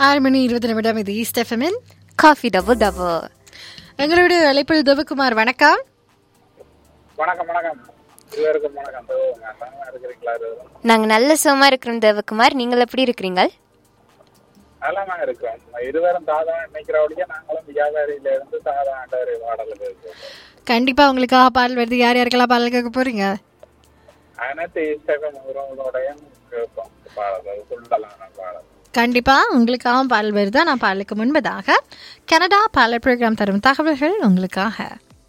ஆறு மணி இருபது நிமிடம் இது ஈஸ்ட் எஃப்எம்மின் காஃபி டபுள் டபுள் எங்களுடைய அழைப்பில் தேவகுமார் வணக்கம் வணக்கம் வணக்கம் இருவருக்கும் வணக்கம் தோ, நல்லா இருக்கிறீங்களா இருவரும் நாங்க நல்ல சுகமா இருக்கிறோம் தேவகுமார் நீங்கள் எப்படி இருக்கிறீங்க நலமாக இருக்கிறோம் இருவரும் சாதாரண நினைக்கிறவழியே நாங்களும் வியாபாரியில இருந்து சாதாரண ஒரு பாடலுக்கு இருக்கோம் கண்டிப்பா உங்களுக்காக பாடல் வருது யார் யாருக்கெல்லாம் பாடல் கேட்க போறீங்க அனைத்து இஸ்டகம் உறவுகளோடையும் கேட்போம் பாடல் சொல்லலான பாடல் கண்டிப்பா உங்களுக்காக பாடல் வருது நான் பாடலுக்கு முன்பதாக கனடா பாடல் ப்ரோக்ராம் தரும் தகவல்கள் உங்களுக்காக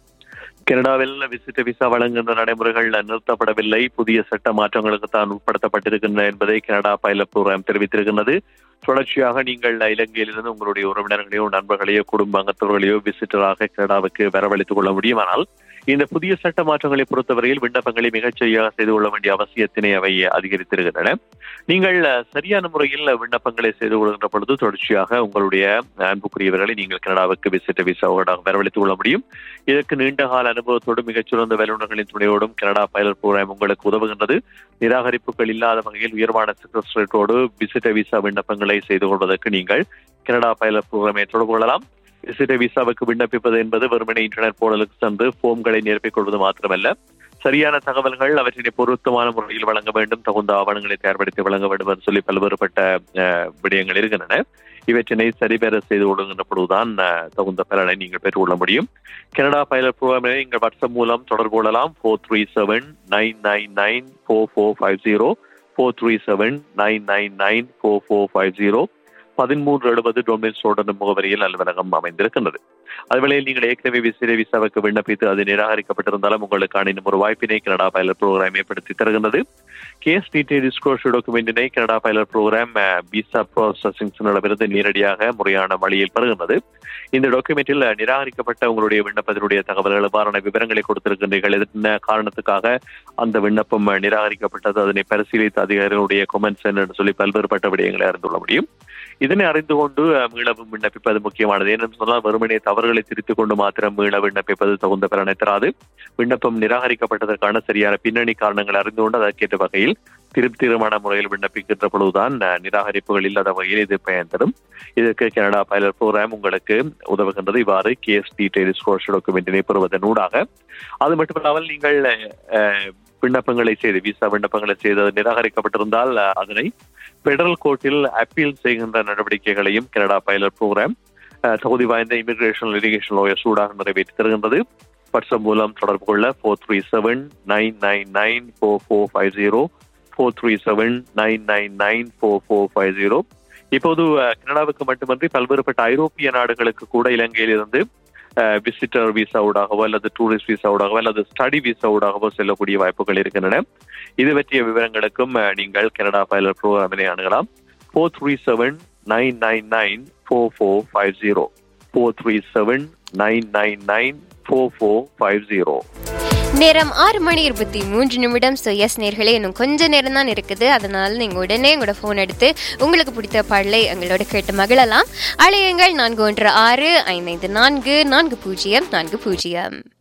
கனடாவில் விசிட்ட விசா வழங்குகின்ற நடைமுறைகள் நிறுத்தப்படவில்லை புதிய சட்ட மாற்றங்களுக்கு தான் உட்படுத்தப்பட்டிருக்கின்றன என்பதை கனடா பைலட் ப்ரோக்ராம் தெரிவித்திருக்கின்றது தொடர்ச்சியாக நீங்கள் இலங்கையிலிருந்து உங்களுடைய உறவினர்களையோ நண்பர்களையோ குடும்ப அங்கத்தவர்களையோ விசிட்டராக கனடாவுக்கு வரவழைத்துக் கொள்ள முடியுமானால் இந்த புதிய சட்ட மாற்றங்களை பொறுத்தவரையில் விண்ணப்பங்களை மிகச்சரியாக செய்து கொள்ள வேண்டிய அவசியத்தினை அவை அதிகரித்திருக்கின்றன நீங்கள் அஹ், சரியான முறையில் விண்ணப்பங்களை செய்து கொள்கின்ற பொழுது தொடர்ச்சியாக உங்களுடைய அன்புக்குரியவர்களை நீங்கள் கனடாவுக்கு விசிட்ட விசாவோட வரவழைத்துக் கொள்ள முடியும் இதற்கு நீண்ட கால அனுபவத்தோடு மிகச்சிறந்த வல்லுநர்களின் துணையோடும் கனடா பைலட் ப்ரோக்ராம் உங்களுக்கு உதவுகின்றது நிராகரிப்புகள் இல்லாத வகையில் உயர்வான சக்சஸ் ரேட்டோடு விசிட்ட விசா விண்ணப்பங்களை செய்து கொள்வதற்கு நீங்கள் கனடா பைலட் ப்ரோக்ராமை தொடர்பு கொள்ளலாம் விசிட்ட விசாவுக்கு விண்ணப்பிப்பது என்பது வெறுமனே இன்டர்நெட் போர்டலுக்கு சென்று ஃபோம்களை நிரப்பிக் கொள்வது மாத்திரமல்ல சரியான தகவல்கள் அவற்றினை பொருத்தமான முறையில் வழங்க வேண்டும் தகுந்த ஆவணங்களை தயார்படுத்தி வழங்க வேண்டும் என்று சொல்லி பல்வேறுபட்ட அஹ், விடயங்கள் இருக்கின்றன இவற்றினை சரிபெற செய்து கொள்கின்ற பொழுதுதான் அஹ், தகுந்த பலனை நீங்கள் பெற்றுக்கொள்ள முடியும் கனடா பைலட் ப்ரோக்ராமை நீங்கள் வாட்ஸ்அப் மூலம் தொடர்பு கொள்ளலாம் four three seven nine nine nine four four five zero four three seven nine nine nine four four five zero பதிமூன்று எழுபது டொமினிஸ் ரோடன் முகவரியில் அலுவலகம் அமைந்திருக்கின்றது அதுவேளையில் நீங்கள் ஏற்கனவே விசிற விசாவுக்கு விண்ணப்பித்து அது நிராகரிக்கப்பட்டிருந்தாலும் உங்களுக்கான இன்னும் ஒரு வாய்ப்பினை கனடா பைலட் ப்ரோக்ராம் ஏற்படுத்தி தருகின்றது கேஸ் டீட்டெயில் டிஸ்க்ளோஷர் டாக்குமெண்டினை கனடா பைலட் ப்ரோக்ராம் விசா ப்ராசஸிங்ஸிடமிருந்து நேரடியாக முறையான வழியில் பெறுகின்றது இந்த டாக்குமெண்டில் நிராகரிக்கப்பட்ட உங்களுடைய விண்ணப்பத்தினுடைய தகவல்கள் எவ்வாறான விவரங்களை கொடுத்திருக்கின்றீர்கள் என்ன காரணத்துக்காக அந்த விண்ணப்பம் நிராகரிக்கப்பட்டது அதனை பரிசீலித்த அதிகாரிகளுடைய கொமெண்ட்ஸ் என்று சொல்லி பல்வேறுபட்ட விடயங்களை அறிந்து கொள்ள முடியும் இதனை அறிந்து கொண்டு அஹ், மீளவும் விண்ணப்பிப்பது முக்கியமானது ஏனென்று சொன்னால் வெறுமனே தவறுகளை திருத்திக் கொண்டு மாத்திரம் மீள விண்ணப்பிப்பது தகுந்த பலனை தராது விண்ணப்பம் நிராகரிக்கப்பட்டதற்கான சரியான பின்னணி காரணங்கள் அறிந்து கொண்டு அதற்கேற்ற வகையில் திருப்திகரமான முறையில் விண்ணப்பிக்கின்ற பொழுதுதான் அஹ், நிராகரிப்புகள் இல்லாத வகையில் இது பயன் தரும் இதற்கு கனடா பைலட் ப்ரோக்ராம் உங்களுக்கு உதவுகின்றது இவ்வாறு கேஸ் டீடைல் டிஸ்க்ளோஷர் டாக்குமெண்டினை பெறுவதன் ஊடாக அது மட்டுமல்லாமல் நீங்கள் அஹ், விண்ணப்பங்களை செய்து விசா விண்ணப்பங்களை செய்து அது நிராகரிக்கப்பட்டிருந்தால் அஹ், அதனை பெடரல் கோர்ட்டில் அப்பீல் செய்கின்ற நடவடிக்கைகளையும் கனடா பைலட் ப்ரோக்ராம் அஹ், தகுதி வாய்ந்த இமிகிரேஷன் லிட்டிகேஷன் லோயர் சூடாக நிறைவேற்றி தருகின்றது வாட்ஸ்அப் மூலம் தொடர்பு கொள்ள four three seven nine nine nine four four five zero four three seven nine nine nine four four five zero இப்போது அஹ், கனடாவுக்கு மட்டுமன்றி பல்வேறுபட்ட ஐரோப்பிய நாடுகளுக்கு கூட இலங்கையிலிருந்து விசிட்டர் விசாவுடாகவோ அல்லது டூரிஸ்ட் விசாவுடாகவோ அல்லது ஸ்டடி விசாவுடாகவோ செல்லக்கூடிய வாய்ப்புகள் இருக்கின்றன இது பற்றிய விவரங்களுக்கும் அஹ், நீங்கள் கனடா பைலட் ப்ரோக்ராமினை அணுகலாம் four three seven nine nine nine four four five zero four three seven nine nine nine four four five zero நேரம் ஆறு மணி இருபத்தி மூன்று நிமிடம் ஸோ எஸ் நேர்களே இன்னும் கொஞ்ச நேரம் தான் இருக்குது அதனால நீங்க உடனே உங்களோட ஃபோன் எடுத்து உங்களுக்கு பிடித்த பாடலை எங்களோட கேட்டு மகிழலாம் அழையுங்கள் நான்கு ஒன்று ஆறு ஐந்து ஐந்து நான்கு நான்கு பூஜ்ஜியம் நான்கு பூஜ்ஜியம்